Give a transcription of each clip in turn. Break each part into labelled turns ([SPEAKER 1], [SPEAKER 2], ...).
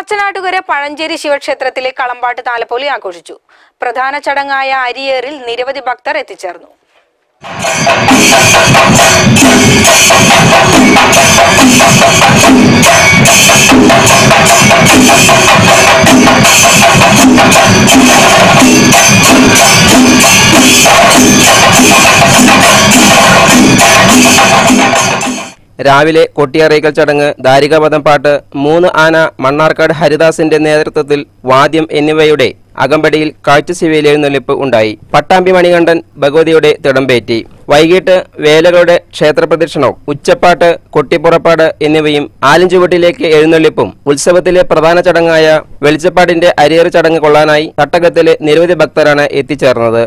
[SPEAKER 1] കുറച്ചനാട്ടുകര പഴഞ്ചേരി ശിവക്ഷേത്രത്തിലെ കളമ്പാട്ട് താലപ്പൊലി ആഘോഷിച്ചു പ്രധാന ചടങ്ങായ അരിയേറിൽ നിരവധി ഭക്തർ എത്തിച്ചേർന്നു
[SPEAKER 2] രാവിലെ കൊട്ടിയറയിക്കൽ ചടങ്ങ് ദാരികാപദം പാട്ട് മൂന്ന് ആന മണ്ണാർക്കാട് ഹരിദാസിന്റെ നേതൃത്വത്തിൽ വാദ്യം എന്നിവയുടെ അകമ്പടിയിൽ കാഴ്ചശിവയിൽ എഴുന്നള്ളിപ്പ് ഉണ്ടായി പട്ടാമ്പി മണികണ്ഠൻ ഭഗവതിയുടെ തിടമ്പേറ്റി വൈകിട്ട് വേലകളുടെ ക്ഷേത്രപ്രദക്ഷിണവും ഉച്ചപ്പാട്ട് കൊട്ടിപ്പുറപ്പാട് എന്നിവയും ആലിഞ്ചുവട്ടിലേക്ക് എഴുന്നള്ളിപ്പും ഉത്സവത്തിലെ പ്രധാന ചടങ്ങായ വെളിച്ചപ്പാടിന്റെ അരിയേറ് ചടങ്ങ് കൊള്ളാനായി തട്ടകത്തിലെ നിരവധി ഭക്തരാണ് എത്തിച്ചേർന്നത്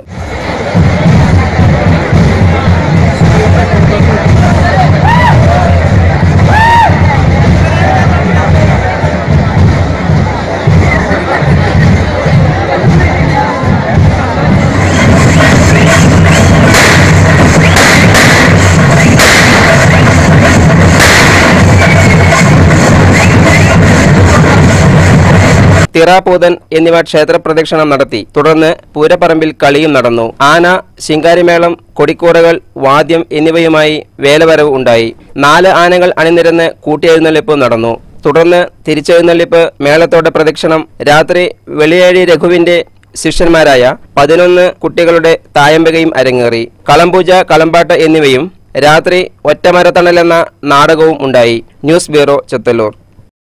[SPEAKER 2] തിറാപൂതൻ എന്നിവ ക്ഷേത്രപ്രദക്ഷിണം നടത്തി തുടർന്ന് പൂരപ്പറമ്പിൽ കളിയും നടന്നു ആന ശിങ്കാരിമേളം കൊടിക്കൂറകൾ വാദ്യം എന്നിവയുമായി വേലവരവ് ഉണ്ടായി നാല് ആനകൾ അണിനിരന്ന് കൂട്ടിയെഴുന്നള്ളിപ്പ് നടന്നു തുടർന്ന് തിരിച്ചെഴുന്നള്ളിപ്പ് മേളത്തോടെ പ്രദക്ഷിണം രാത്രി വെളിയേഴി രഘുവിന്റെ ശിഷ്യന്മാരായ പതിനൊന്ന് കുട്ടികളുടെ തായമ്പകയും അരങ്ങേറി കളംപൂജ കളമ്പാട്ട് എന്നിവയും രാത്രി ഒറ്റമരത്തണൽ എന്ന നാടകവും ഉണ്ടായി ന്യൂസ് ബ്യൂറോ ചെത്തല്ലൂർ